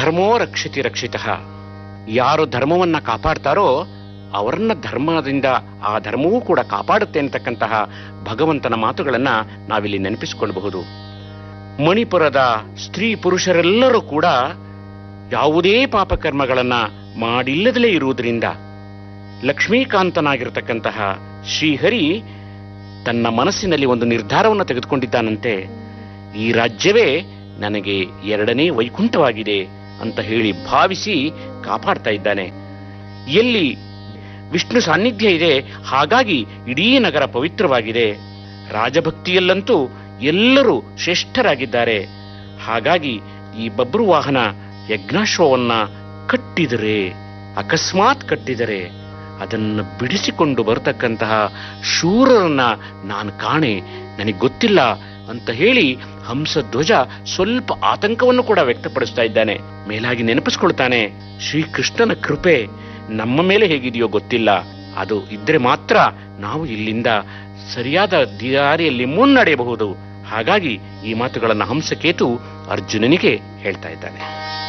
ಧರ್ಮೋ ರಕ್ಷಿತಿ ರಕ್ಷಿತ ಯಾರು ಧರ್ಮವನ್ನ ಕಾಪಾಡ್ತಾರೋ ಅವರನ್ನ ಧರ್ಮದಿಂದ ಆ ಧರ್ಮವೂ ಕೂಡ ಕಾಪಾಡುತ್ತೆ ಅಂತಕ್ಕಂತಹ ಭಗವಂತನ ಮಾತುಗಳನ್ನ ನಾವಿಲ್ಲಿ ನೆನಪಿಸಿಕೊಳ್ಳಬಹುದು ಮಣಿಪುರದ ಸ್ತ್ರೀ ಪುರುಷರೆಲ್ಲರೂ ಕೂಡ ಯಾವುದೇ ಪಾಪಕರ್ಮಗಳನ್ನ ಮಾಡಿಲ್ಲದಲೇ ಇರುವುದರಿಂದ ಲಕ್ಷ್ಮೀಕಾಂತನಾಗಿರತಕ್ಕಂತಹ ಶ್ರೀಹರಿ ತನ್ನ ಮನಸ್ಸಿನಲ್ಲಿ ಒಂದು ನಿರ್ಧಾರವನ್ನು ತೆಗೆದುಕೊಂಡಿದ್ದಾನಂತೆ ಈ ರಾಜ್ಯವೇ ನನಗೆ ಎರಡನೇ ವೈಕುಂಠವಾಗಿದೆ ಅಂತ ಹೇಳಿ ಭಾವಿಸಿ ಕಾಪಾಡ್ತಾ ಇದ್ದಾನೆ ಎಲ್ಲಿ ವಿಷ್ಣು ಸಾನ್ನಿಧ್ಯ ಇದೆ ಹಾಗಾಗಿ ಇಡೀ ನಗರ ಪವಿತ್ರವಾಗಿದೆ ರಾಜಭಕ್ತಿಯಲ್ಲಂತೂ ಎಲ್ಲರೂ ಶ್ರೇಷ್ಠರಾಗಿದ್ದಾರೆ ಹಾಗಾಗಿ ಈ ಬಬ್ರು ವಾಹನ ಯಜ್ಞಾಶ್ವವನ್ನ ಕಟ್ಟಿದರೆ ಅಕಸ್ಮಾತ್ ಕಟ್ಟಿದರೆ ಅದನ್ನು ಬಿಡಿಸಿಕೊಂಡು ಬರತಕ್ಕಂತಹ ಶೂರರನ್ನ ನಾನು ಕಾಣೆ ನನಗೆ ಗೊತ್ತಿಲ್ಲ ಅಂತ ಹೇಳಿ ಹಂಸಧ್ವಜ ಸ್ವಲ್ಪ ಆತಂಕವನ್ನು ಕೂಡ ವ್ಯಕ್ತಪಡಿಸ್ತಾ ಇದ್ದಾನೆ ಮೇಲಾಗಿ ನೆನಪಿಸ್ಕೊಳ್ತಾನೆ ಶ್ರೀಕೃಷ್ಣನ ಕೃಪೆ ನಮ್ಮ ಮೇಲೆ ಹೇಗಿದೆಯೋ ಗೊತ್ತಿಲ್ಲ ಅದು ಇದ್ರೆ ಮಾತ್ರ ನಾವು ಇಲ್ಲಿಂದ ಸರಿಯಾದ ದಾರಿಯಲ್ಲಿ ಮುನ್ನಡೆಯಬಹುದು ಹಾಗಾಗಿ ಈ ಮಾತುಗಳನ್ನು ಹಂಸಕೇತು ಅರ್ಜುನನಿಗೆ ಹೇಳ್ತಾ ಇದ್ದಾನೆ